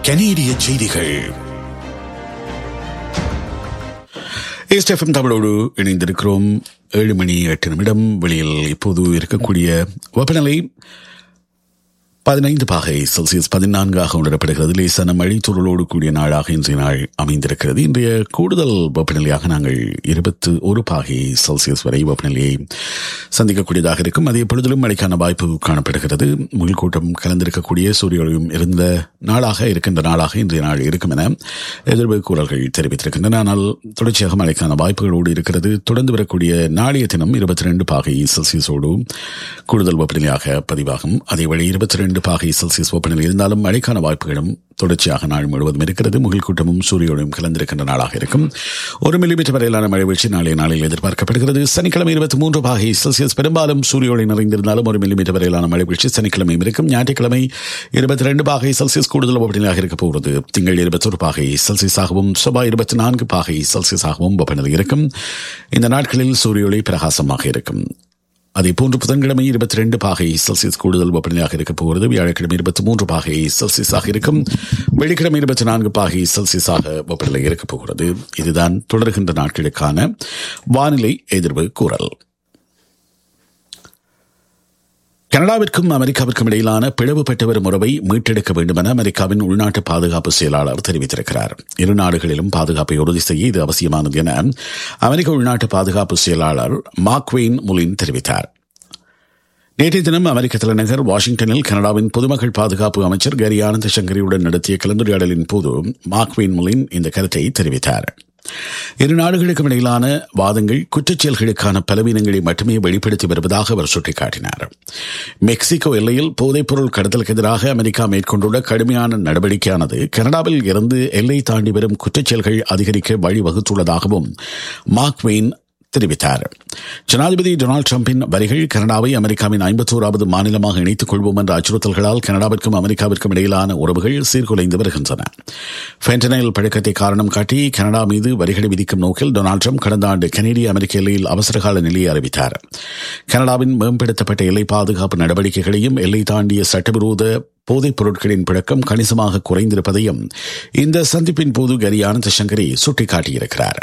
கனேடிய செய்திகள் எஸ்எஃப்எம் தமிழோடு இணைந்திருக்கிறோம் ஏழு மணி எட்டு நிமிடம் வெளியில் இப்போது இருக்கக்கூடிய வெப்பநிலை பதினைந்து பாகை செல்சியஸ் பதினான்காக உணரப்படுகிறது லேசான மழை துருளோடு கூடிய நாளாக இன்றைய நாள் அமைந்திருக்கிறது இன்றைய கூடுதல் வெப்பநிலையாக நாங்கள் இருபத்து ஒரு பாகை செல்சியஸ் வரை வெப்பநிலையை சந்திக்கக்கூடியதாக இருக்கும் அதே பொழுதிலும் மழைக்கான வாய்ப்பு காணப்படுகிறது முகில் கூட்டம் கலந்திருக்கக்கூடிய சூரியொழியும் இருந்த நாளாக இருக்கின்ற நாளாக இன்றைய நாள் இருக்கும் என எதிர்ப்பு கூறல்கள் தெரிவித்திருக்கின்றன ஆனால் தொடர்ச்சியாக மழைக்கான வாய்ப்புகளோடு இருக்கிறது தொடர்ந்து வரக்கூடிய நாளைய தினம் இருபத்தி ரெண்டு பாகை செல்சியஸோடு கூடுதல் வெப்பநிலையாக பதிவாகும் அதே வழி இருபத்தி ரெண்டு பாகை செல்சியஸ் வெப்பநிலை இருந்தாலும் மழைக்கான வாய்ப்புகளும் தொடர்ச்சியாக நாள் முழுவதும் இருக்கிறது முகில் கூட்டமும் சூரியனும் கலந்திருக்கின்ற நாளாக இருக்கும் ஒரு மில்லிமீட்டர் வரையிலான மழை வீழ்ச்சி நாளைய நாளில் எதிர்பார்க்கப்படுகிறது சனிக்கிழமை இருபத்தி மூன்று பாகை செல்சியஸ் பெரும்பாலும் சூரியோடு நிறைந்திருந்தாலும் ஒரு மில்லிமீட்டர் வரையிலான மழை வீழ்ச்சி சனிக்கிழமையும் இருக்கும் ஞாயிற்றுக்கிழமை இருபத்தி ரெண்டு பாகை செல்சியஸ் கூடுதல் வெப்பநிலையாக இருக்க போகிறது திங்கள் இருபத்தொரு பாகை செல்சியஸாகவும் செவ்வாய் இருபத்தி நான்கு பாகை செல்சியஸாகவும் வெப்பநிலை இருக்கும் இந்த நாட்களில் சூரியொளி பிரகாசமாக இருக்கும் அதே போன்று புதன்கிழமை இருபத்தி ரெண்டு பாகை செல்சியஸ் கூடுதல் வெப்பநிலையாக இருக்க போகிறது வியாழக்கிழமை இருபத்தி மூன்று பாகை செல்சியஸாக இருக்கும் வெள்ளிக்கிழமை இருபத்தி நான்கு பாகை செல்சியஸாக வெப்பநிலை இருக்க போகிறது இதுதான் தொடர்கின்ற நாட்களுக்கான வானிலை எதிர்வு கூறல் கனடாவிற்கும் அமெரிக்காவிற்கும் இடையிலான பிளவுபட்டு வரும் உறவை மீட்டெடுக்க வேண்டும் என அமெரிக்காவின் உள்நாட்டு பாதுகாப்பு செயலாளர் தெரிவித்திருக்கிறார் இரு நாடுகளிலும் பாதுகாப்பை உறுதி செய்ய இது அவசியமானது என அமெரிக்க உள்நாட்டு பாதுகாப்பு செயலாளர் மார்க்வெயின் முலின் தெரிவித்தார் நேற்றைய தினம் அமெரிக்க தலைநகர் வாஷிங்டனில் கனடாவின் பொதுமக்கள் பாதுகாப்பு அமைச்சர் கரி ஆனந்த சங்கரியுடன் நடத்திய கலந்துரையாடலின் போது மார்க்வெயின் முலின் இந்த கருத்தை தெரிவித்தார் இரு நாடுகளுக்கும் இடையிலான வாதங்கள் குற்றச்செயல்களுக்கான பலவீனங்களை மட்டுமே வெளிப்படுத்தி வருவதாக அவர் சுட்டிக்காட்டினார் மெக்சிகோ எல்லையில் போதைப்பொருள் கடத்தலுக்கு எதிராக அமெரிக்கா மேற்கொண்டுள்ள கடுமையான நடவடிக்கையானது கனடாவில் இருந்து எல்லை தாண்டி வரும் குற்றச்செயல்கள் அதிகரிக்க வழிவகுத்துள்ளதாகவும் மார்க்வெயின் தெரிவித்தார் ஜனாதிபதி டொனால்டு டிரம்பின் வரிகள் கனடாவை அமெரிக்காவின் ஐம்பத்தோராவது மாநிலமாக இணைத்துக் கொள்வோம் என்ற அச்சுறுத்தல்களால் கனடாவிற்கும் அமெரிக்காவிற்கும் இடையிலான உறவுகள் சீர்குலைந்து வருகின்றன ஃபென்டனைல் பழக்கத்தை காரணம் காட்டி கனடா மீது வரிகளை விதிக்கும் நோக்கில் டொனால்டு ட்ரம்ப் கடந்த ஆண்டு கனேடிய அமெரிக்க எல்லையில் அவசரகால நிலையை அறிவித்தார் கனடாவின் மேம்படுத்தப்பட்ட எல்லை பாதுகாப்பு நடவடிக்கைகளையும் எல்லை தாண்டிய சட்டவிரோத போதைப் பொருட்களின் பழக்கம் கணிசமாக குறைந்திருப்பதையும் இந்த சந்திப்பின் போது கரி ஆனந்த சங்கரி சுட்டிக்காட்டியிருக்கிறார்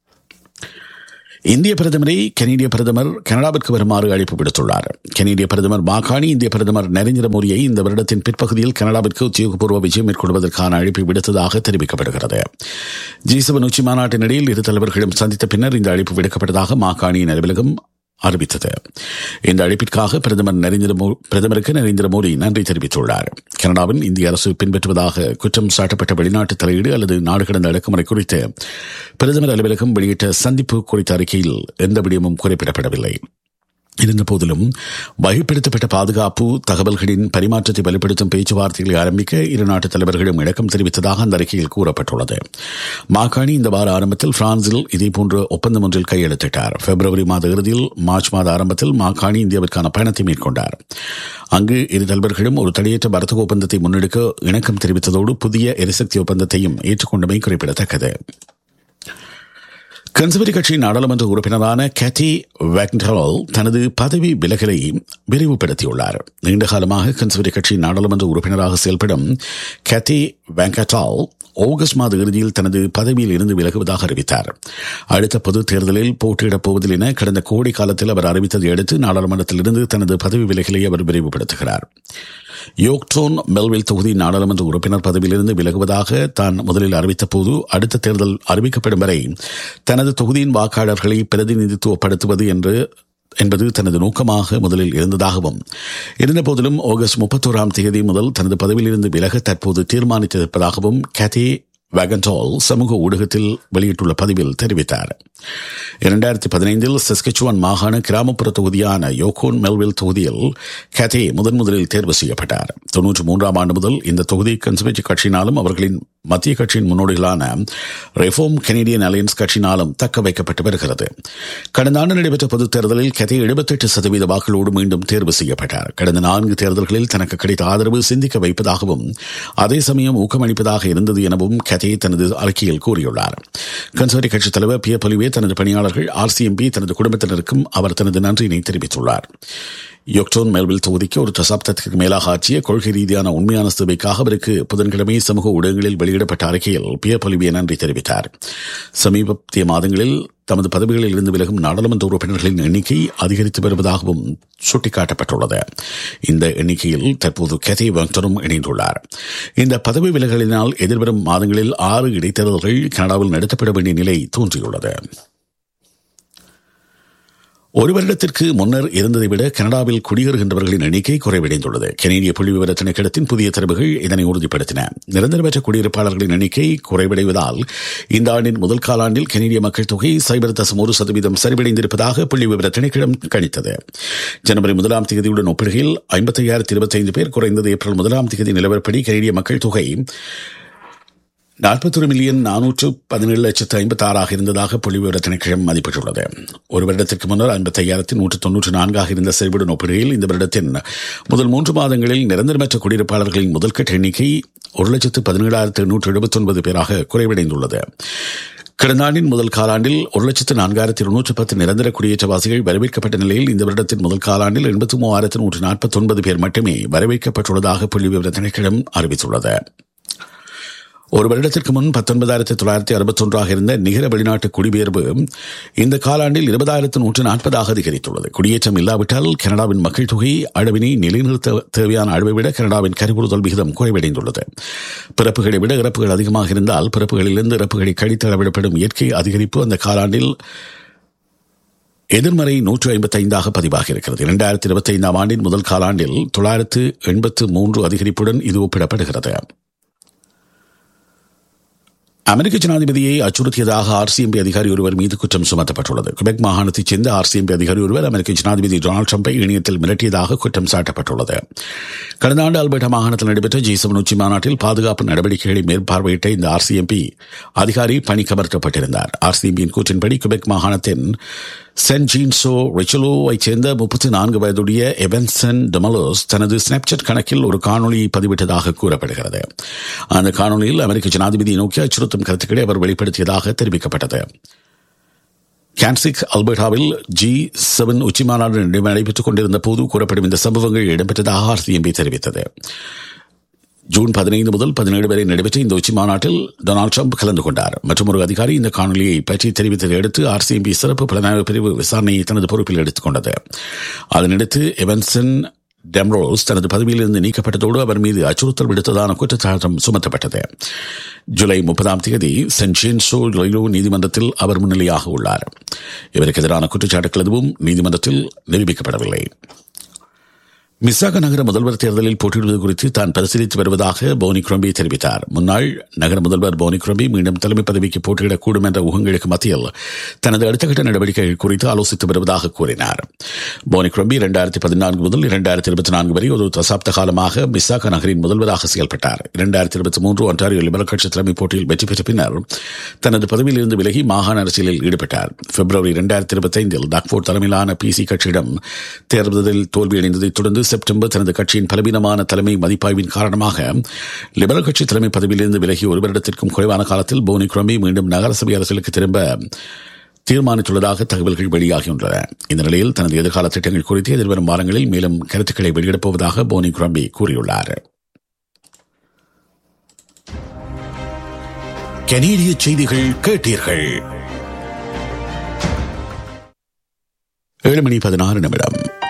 இந்திய பிரதமரை கனேடிய பிரதமர் கனடாவிற்கு வருமாறு அழைப்பு விடுத்துள்ளார் கனேடிய பிரதமர் மாகாணி இந்திய பிரதமர் நரேந்திர மோடியை இந்த வருடத்தின் பிற்பகுதியில் கனடாவிற்கு உத்தியோகபூர்வ விஜயம் மேற்கொள்வதற்கான அழைப்பை விடுத்ததாக தெரிவிக்கப்படுகிறது ஜி செவன் உச்சி மாநாட்டின் இடையில் இரு தலைவர்களும் சந்தித்த பின்னர் இந்த அழைப்பு விடுக்கப்பட்டதாக மாகாணியின் அலுவலகம் அறிவித்தது இந்த அழைப்பிற்காக பிரதமர் நரேந்திர பிரதமருக்கு நரேந்திர மோடி நன்றி தெரிவித்துள்ளார் கனடாவில் இந்திய அரசு பின்பற்றுவதாக குற்றம் சாட்டப்பட்ட வெளிநாட்டு தலையீடு அல்லது நாடு கடந்த அடக்குமுறை குறித்து பிரதமர் அலுவலகம் வெளியிட்ட சந்திப்பு குறித்த அறிக்கையில் எந்த விடயமும் குறிப்பிடப்படவில்லை இருந்தபோதிலும் வகைப்படுத்தப்பட்ட பாதுகாப்பு தகவல்களின் பரிமாற்றத்தை வலுப்படுத்தும் பேச்சுவார்த்தைகளை ஆரம்பிக்க இரு நாட்டு தலைவர்களும் இணக்கம் தெரிவித்ததாக அந்த அறிக்கையில் கூறப்பட்டுள்ளது மாகாணி இந்த வார ஆரம்பத்தில் பிரான்சில் இதேபோன்ற ஒப்பந்தம் ஒன்றில் கையெழுத்திட்டார் பிப்ரவரி மாத இறுதியில் மார்ச் மாத ஆரம்பத்தில் மாகாணி இந்தியாவிற்கான பயணத்தை மேற்கொண்டார் அங்கு இரு தலைவர்களும் ஒரு தடையற்ற வர்த்தக ஒப்பந்தத்தை முன்னெடுக்க இணக்கம் தெரிவித்ததோடு புதிய எரிசக்தி ஒப்பந்தத்தையும் ஏற்றுக்கொண்டமை குறிப்பிடத்தக்கது கன்சர்வேட்டிவ் கட்சியின் நாடாளுமன்ற உறுப்பினரான கேத்தி வேக்டலால் தனது பதவி விலகலை விரிவுபடுத்தியுள்ளார் நீண்ட காலமாக கன்சர்வேட்டிவ் கட்சியின் நாடாளுமன்ற உறுப்பினராக செயல்படும் கேத்தி வெங்கடால் ஆகஸ்ட் மாத இறுதியில் தனது பதவியில் இருந்து விலகுவதாக அறிவித்தார் அடுத்த பொது தேர்தலில் போட்டியிடப் போவதில் என கடந்த கோடை காலத்தில் அவர் அறிவித்ததை அடுத்து நாடாளுமன்றத்திலிருந்து தனது பதவி விலகலை அவர் விரிவுபடுத்துகிறார் யோக்டோன் மெல்வில் தொகுதி நாடாளுமன்ற உறுப்பினர் பதவியிலிருந்து விலகுவதாக தான் முதலில் அறிவித்த போது அடுத்த தேர்தல் அறிவிக்கப்படும் வரை தனது தொகுதியின் வாக்காளர்களை பிரதிநிதித்துவப்படுத்துவது என்று என்பது தனது நோக்கமாக முதலில் இருந்ததாகவும் இருந்தபோதிலும் ஆகஸ்ட் முப்பத்தோராம் தேதி முதல் தனது பதவியிலிருந்து விலக தற்போது தீர்மானித்திருப்பதாகவும் கேத்தி வேகன்டால் சமூக ஊடகத்தில் வெளியிட்டுள்ள பதிவில் தெரிவித்தார் இரண்டாயிரத்தி பதினைந்தில் சஸ்கச்சுவான் மாகாண கிராமப்புற தொகுதியான யோகோன் மெல்வில் தொகுதியில் கேத்தே முதன் முதலில் தேர்வு செய்யப்பட்டார் தொன்னூற்றி மூன்றாம் ஆண்டு முதல் இந்த தொகுதி கன்சர்வேட்டிவ் கட்சியினாலும் அவர்களின் மத்திய கட்சியின் முன்னோடிகளான ரெஃபோம் கெனடியன் அலையன்ஸ் கட்சியினாலும் தக்க வைக்கப்பட்டு வருகிறது கடந்த ஆண்டு நடைபெற்ற பொதுத் தேர்தலில் கெதே எழுபத்தெட்டு சதவீத வாக்குகளோடு மீண்டும் தேர்வு செய்யப்பட்டார் கடந்த நான்கு தேர்தல்களில் தனக்கு கிடைத்த ஆதரவு சிந்திக்க வைப்பதாகவும் அதே சமயம் ஊக்கமளிப்பதாக இருந்தது எனவும் கெதே தனது அறிக்கையில் கூறியுள்ளார் கன்சர்வேட்டிவ் கட்சித் தலைவர் பிய பொலிவே தனது பணியாளர்கள் ஆர்சிஎம்பி தனது குடும்பத்தினருக்கும் அவர் தனது நன்றியினை தெரிவித்துள்ளார் யோக்டோன் மெல்வில் தொகுதிக்கு ஒரு தசாப்தத்திற்கு மேலாக ஆற்றிய கொள்கை ரீதியான உண்மையான சேவைக்காக அவருக்கு புதன்கிழமை சமூக ஊடகங்களில் வெளியிடப்பட்ட அறிக்கையில் பியர் பொலிவிய நன்றி தெரிவித்தார் சமீபத்திய மாதங்களில் தமது பதவிகளில் இருந்து விலகும் நாடாளுமன்ற உறுப்பினர்களின் எண்ணிக்கை அதிகரித்து வருவதாகவும் சுட்டிக்காட்டப்பட்டுள்ளது இந்த எண்ணிக்கையில் தற்போது கெதி வெங்டரும் இணைந்துள்ளார் இந்த பதவி விலகலினால் எதிர்வரும் மாதங்களில் ஆறு இடைத்தேர்தல்கள் கனடாவில் நடத்தப்பட வேண்டிய நிலை தோன்றியுள்ளது ஒரு வருடத்திற்கு முன்னர் இருந்ததை விட கனடாவில் குடியேறுகின்றவர்களின் எண்ணிக்கை குறைவடைந்துள்ளது கனேடிய புள்ளி விவர திணைக்களத்தின் புதிய தரவுகள் இதனை உறுதிப்படுத்தின நிரந்தரமற்ற குடியிருப்பாளர்களின் எண்ணிக்கை குறைவடைவதால் இந்த ஆண்டின் முதல் காலாண்டில் கனேடிய மக்கள் தொகை சைபர் தசம் ஒரு சதவீதம் சரிவடைந்திருப்பதாக புள்ளி விவர திணைக்களம் கணித்தது ஜனவரி முதலாம் தேதியுடன் ஒப்பிடுகையில் ஐம்பத்தையாயிரத்தி இருபத்தைந்து பேர் குறைந்தது ஏப்ரல் முதலாம் தேதி நிலவரப்படி கனேடிய மக்கள் தொகை நாற்பத்தொரு மில்லியன் நானூற்று பதினேழு லட்சத்து ஐம்பத்தி ஆறாக இருந்ததாக புள்ளிவிவர திணைக்களம் மதிப்பிட்டுள்ளது ஒரு வருடத்திற்கு முன்னர் ஐம்பத்தி ஐயாயிரத்தி நூற்று தொன்னூற்று நான்காக இருந்த செறிவுடன் ஒப்பிடுகையில் இந்த வருடத்தின் முதல் மூன்று மாதங்களில் நிரந்தரமற்ற குடியிருப்பாளர்களின் முதல்கட்ட எண்ணிக்கை ஒரு லட்சத்து பதினேழாயிரத்து எண்ணூற்று எழுபத்தி ஒன்பது பேராக குறைவடைந்துள்ளது கடந்த ஆண்டின் முதல் காலாண்டில் ஒரு லட்சத்து நான்காயிரத்தி இருநூற்று பத்து நிரந்தர குடியேற்றவாசிகள் வரவேற்கப்பட்ட நிலையில் இந்த வருடத்தின் முதல் காலாண்டில் எண்பத்தி மூவாயிரத்து நூற்று நாற்பத்தி ஒன்பது பேர் மட்டுமே வரவேற்கப்பட்டுள்ளதாக புள்ளி விவர திணைக்களம் அறிவித்துள்ளது ஒரு வருடத்திற்கு முன் பத்தொன்பதாயிரத்தி தொள்ளாயிரத்தி அறுபத்தி ஒன்றாக இருந்த நிகர வெளிநாட்டு குடிபெயர்வு இந்த காலாண்டில் இருபதாயிரத்து நூற்று நாற்பதாக அதிகரித்துள்ளது குடியேற்றம் இல்லாவிட்டால் கனடாவின் மக்கள் தொகை அளவினை நிலைநிறுத்த தேவையான அளவை விட கனடாவின் கருவுறுதல் விகிதம் குறைவடைந்துள்ளது பிறப்புகளை விட இறப்புகள் அதிகமாக இருந்தால் பிறப்புகளிலிருந்து இறப்புகளை கழித்து அளவிடப்படும் இயற்கை அதிகரிப்பு அந்த காலாண்டில் எதிர்மறை நூற்று ஐம்பத்தி ஐந்தாக பதிவாகி இருக்கிறது இரண்டாயிரத்தி இருபத்தி ஐந்தாம் ஆண்டின் முதல் காலாண்டில் தொள்ளாயிரத்து எண்பத்து மூன்று அதிகரிப்புடன் இது ஒப்பிடப்படுகிறது அமெரிக்க ஜனாதிபதியை அச்சுறுத்தியதாக ஆர்சிஎம்பி அதிகாரி ஒருவர் மீது குற்றம் சுமத்தப்பட்டுள்ளது குபெக் மாகாணத்தைச் சேர்ந்த ஆர்சிஎம்பி அதிகாரி ஒருவர் அமெரிக்க ஜனாதிபதி டொனால்டு ட்ரம்பை இணையத்தில் மிரட்டியதாக குற்றம் சாட்டப்பட்டுள்ளது கடந்த ஆண்டு அல்பர்டா மாகாணத்தில் நடைபெற்ற ஜி செவன் உச்சி மாநாட்டில் பாதுகாப்பு நடவடிக்கைகளை மேற்பார்வையிட்ட இந்த ஆர்சிஎம்பி அதிகாரி பணிக்கமர்த்தப்பட்டிருந்தார் ஆர்சிஎம்பியின் கூற்றின்படி குபெக் மாகாணத்தின் சென்ட் ஜீன்சோ ரிச்சலோவை சேர்ந்த முப்பத்தி நான்கு வயதுடைய எவன்சன் டொமலோஸ் தனது ஸ்னாப்சாட் கணக்கில் ஒரு காணொலியை பதிவிட்டதாக கூறப்படுகிறது அந்த காணொலியில் அமெரிக்க ஜனாதிபதியை நோக்கி அச்சுறுத்தும் கருத்துக்களை அவர் வெளிப்படுத்தியதாக தெரிவிக்கப்பட்டது கேன்சிக் அல்பர்டாவில் ஜி செவன் உச்சிமாநாடு நடைபெற்றுக் கொண்டிருந்த போது கூறப்படும் இந்த சம்பவங்கள் இடம்பெற்றதாக ஆர்சிஎம்பி தெரிவித்தது ஜூன் பதினைந்து முதல் பதினேழு வரை நடைபெற்ற இந்த உச்சி மாநாட்டில் டொனால்டு ட்ரம்ப் கலந்து கொண்டார் மற்றும் ஒரு அதிகாரி இந்த காணொலியை பற்றி தெரிவித்ததை அடுத்து ஆர்சிஎம்பி சிறப்பு புலனாய்வு பிரிவு விசாரணையை தனது பொறுப்பில் எடுத்துக் கொண்டது அதனையடுத்து எவன்சன் டெம்ரோஸ் தனது பதவியிலிருந்து நீக்கப்பட்டதோடு அவர் மீது அச்சுறுத்தல் விடுத்ததான குற்றச்சாட்டம் சுமத்தப்பட்டது ஜூலை முப்பதாம் தேதி சென்ட் ஜேன்சோ லொய்லோ நீதிமன்றத்தில் அவர் முன்னிலையாக உள்ளார் இவருக்கு எதிரான குற்றச்சாட்டுகள் எதுவும் நீதிமன்றத்தில் நிரூபிக்கப்படவில்லை மிஸ்ஸாக நகர முதல்வர் தேர்தலில் போட்டியிடுவது குறித்து தான் பரிசீலித்து வருவதாக போனி குரம்பி தெரிவித்தார் முன்னாள் நகர முதல்வர் போனி குரம்பி மீண்டும் தலைமை பதவிக்கு போட்டியிடக்கூடும் என்ற ஊகங்களுக்கு மத்தியில் தனது அடுத்த கட்ட நடவடிக்கைகள் குறித்து ஆலோசித்து வருவதாக கூறினார் போனி குரம்பி இரண்டாயிரத்தி பதினான்கு முதல் இரண்டாயிரத்தி இருபத்தி நான்கு வரை ஒரு தசாப்த காலமாக மிஸ்ஸாக நகரின் முதல்வராக செயல்பட்டார் இரண்டாயிரத்தி இருபத்தி மூன்று ஒன்றாரியோ லிபரல் கட்சி தலைமை போட்டியில் வெற்றி பெற்ற பின்னர் தனது பதவியில் இருந்து விலகி மாகாண அரசியலில் ஈடுபட்டார் பிப்ரவரி இரண்டாயிரத்தி இருபத்தி ஐந்தில் டாக்போர்ட் தலைமையிலான பிசி கட்சியிடம் தேர்தலில் தோல்வியடைந்ததைத் தொடர்ந்து செப்டம்பர் தனது கட்சியின் பலவீனமான தலைமை மதிப்பாய்வின் காரணமாக லிபரல் கட்சி தலைமை பதவியிலிருந்து விலகி ஒரு வருடத்திற்கும் குறைவான காலத்தில் போனி குரம்பி மீண்டும் நகரசபை அரசியலுக்கு திரும்ப தீர்மானித்துள்ளதாக தகவல்கள் வெளியாகியுள்ளன இந்த நிலையில் தனது எதிர்கால திட்டங்கள் குறித்து எதிர்வரும் வாரங்களில் மேலும் கருத்துக்களை வெளியிடப் போவதாக போனி குரம்பி கூறியுள்ளார் கனேடிய செய்திகள் கேட்டீர்கள் ஏழு மணி பதினாறு நிமிடம்